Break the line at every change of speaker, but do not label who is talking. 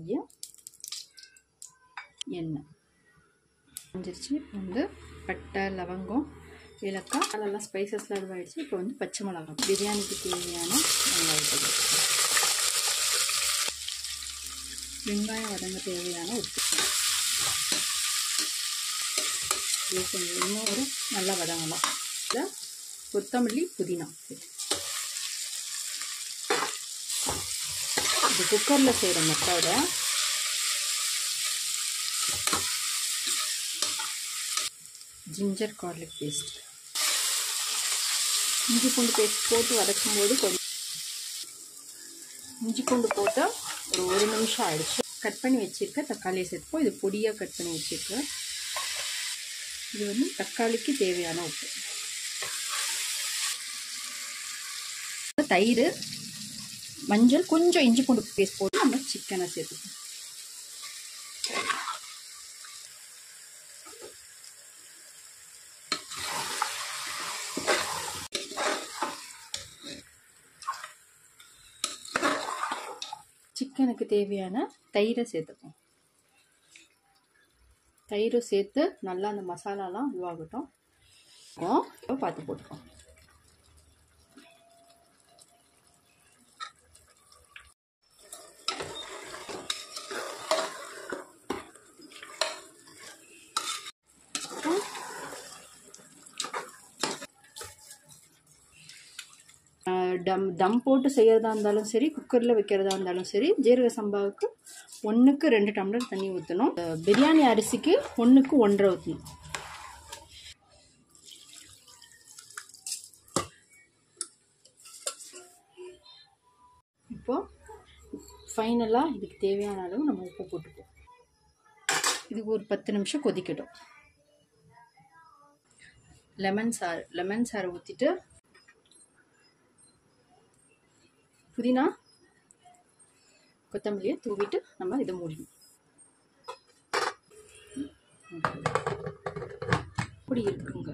நெய் எண்ணெய் வந்துருச்சு இப்போ வந்து பட்டை லவங்கம் ஏலக்காய் அதெல்லாம் ஸ்பைசஸ்லாம் இதுவாகிடுச்சு இப்போ வந்து பச்சை மிளகாய் பிரியாணிக்கு தேவையான வெங்காயத்தூள் வெங்காயம் வதங்க தேவையான உப்பு இது கொஞ்சம் இன்னும் ஒரு நல்லா வதங்கலாம் இதில் கொத்தமல்லி புதினா இது குக்கரில் செய்கிற மெத்தடை ஜிஞ்சர் கார்லிக் பேஸ்ட் இஞ்சி பூண்டு பேஸ்ட் போட்டு வதக்கும் போது கொஞ்சம் இஞ்சி பூண்டு போட்டு ஒரு ஒரு நிமிஷம் ஆயிடுச்சு கட் பண்ணி வச்சுருக்க தக்காளியை சேர்த்துப்போம் இது பொடியாக கட் பண்ணி வச்சுருக்கேன் இது வந்து தக்காளிக்கு தேவையான உப்பு தயிர் மஞ்சள் கொஞ்சம் இஞ்சி பூண்டு பேஸ்ட் போட்டு நம்ம சிக்கனை சேர்த்துப்போம் சிக்கனுக்கு தேவையான தயிரை சேர்த்துப்போம் தயிரும் சேர்த்து நல்லா அந்த மசாலாலாம் இதுவாகட்டும் இப்போ பார்த்து போட்டுப்போம் டம் தம் போட்டு செய்கிறதா இருந்தாலும் சரி குக்கரில் வைக்கிறதா இருந்தாலும் சரி ஜீரக சம்பாவுக்கு ஒன்றுக்கு ரெண்டு டம்ளர் தண்ணி ஊற்றணும் பிரியாணி அரிசிக்கு ஒன்றுக்கு ஒன்றரை ஊற்றணும் இப்போ ஃபைனலாக இதுக்கு தேவையான அளவு நம்ம உப்பு போட்டுப்போம் இதுக்கு ஒரு பத்து நிமிஷம் கொதிக்கட்டும் லெமன் சாறு லெமன் சாறு ஊற்றிட்டு புதினா கொத்தமல்லியை தூவிட்டு நம்ம இதை மூடணும் இப்படி இருக்குங்க